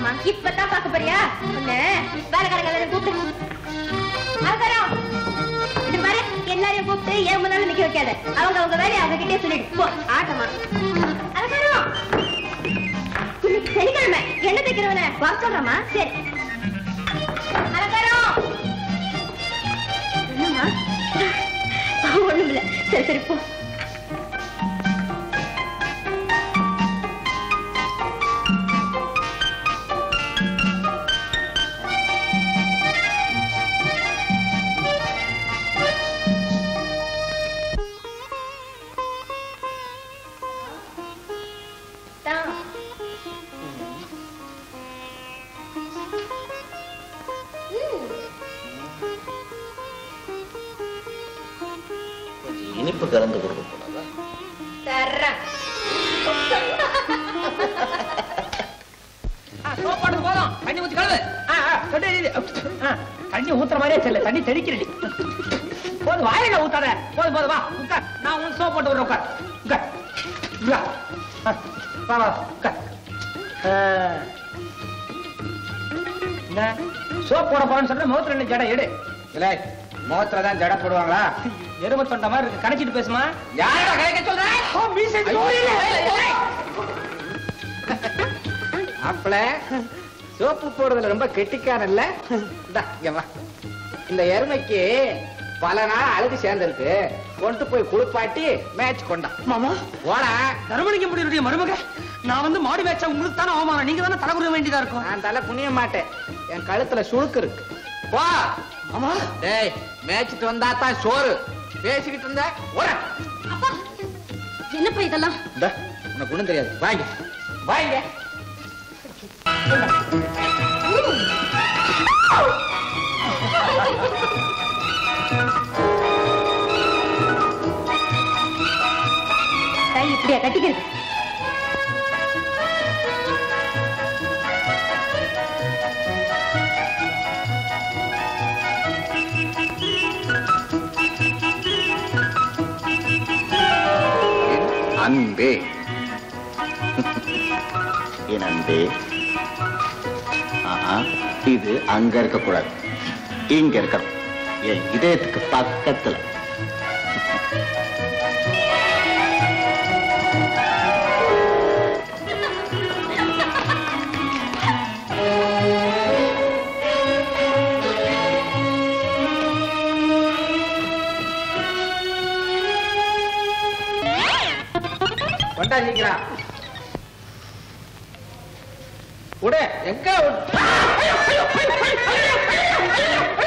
பாக்கலாமா இப்பதான் பாக்க போறியா ஒண்ணு வேலைக்காரங்க எல்லாரும் கூப்பிட்டு அலங்காரம் இது பாரு எல்லாரையும் கூப்பிட்டு ஏன் முன்னால நிக்க வைக்காத அவங்க அவங்க வேலையை அவங்க கிட்டே சொல்லிடு போ ஆட்டமா அலங்காரம் இன்னைக்கு சனிக்கிழமை என்ன தைக்கிறவன வர சொல்றமா சரி அலங்காரம் என்னம்மா ஒண்ணும் இல்ல சரி சரி போ தான் கொஞ்சம் இனிப்பு கலந்து கொடுக்க கூடாதா தர்றேன் சோப்பாடு போதும் தண்ணி ஊத்தி கழுவு ஆ, ஆ, சொட்டு இது. ஆ, தண்ணி ஊத்துற மாதிரியே தெரியல தண்ணி தெளிக்கிறடி போதும் வாயில ஊத்தாத போதும் போதும் வா உட்கார் நான் உன் சோப் போட்டு விடுறேன் உட்கார் உட்கார் உட்கார். ஆ, வா வா உட்கார் ஆ. என்ன சோப் போட போறேன்னு சொல்ற முகத்துல ரெண்டு ஜடை எடு இல்ல முகத்துல தான் ஜட போடுவாங்களா எரும தொண்ட மாதிரி இருக்கு கணச்சிட்டு பேசுமா யாரோட கலைக்க சொல்ற ஓ, மீசை தோழியில. மாப்பிள சோப்பு போடுறதுல ரொம்ப கெட்டிக்காரன் இல்ல இந்தா, இங்க வா இந்த எருமைக்கு பல நாள் அழுகு சேர்ந்திருக்கு கொண்டு போய் குளிப்பாட்டி மேட்ச் கொண்டான் மாமா போடா தர்மலிங்க முடியுடைய மருமக நான் வந்து மாடு மேய்ச்சா உங்களுக்கு தானே அவமானம் நீங்க தானே தலை குடிய வேண்டியதா இருக்கும் நான் தலை குனிய மாட்டேன் என் கழுத்துல சுழுக்கு இருக்கு போ ஆமா டேய் மேய்ச்சிட்டு வந்தா தான் சோறு பேசிக்கிட்டு இருந்தா ஓட அப்பா என்னப்பா இதெல்லாம் இந்த உனக்கு ஒண்ணும் தெரியாது வாங்க வாங்க கை இப்படியா கட்டிக்கிறது அன்பே என் அன்பே ஆஹா, இது அங்க இருக்க கூடாது இங்க இருக்கணும் என் இதயத்துக்கு பக்கத்துல கொண்டா சீக்கிரம் விடு எங்க விடு?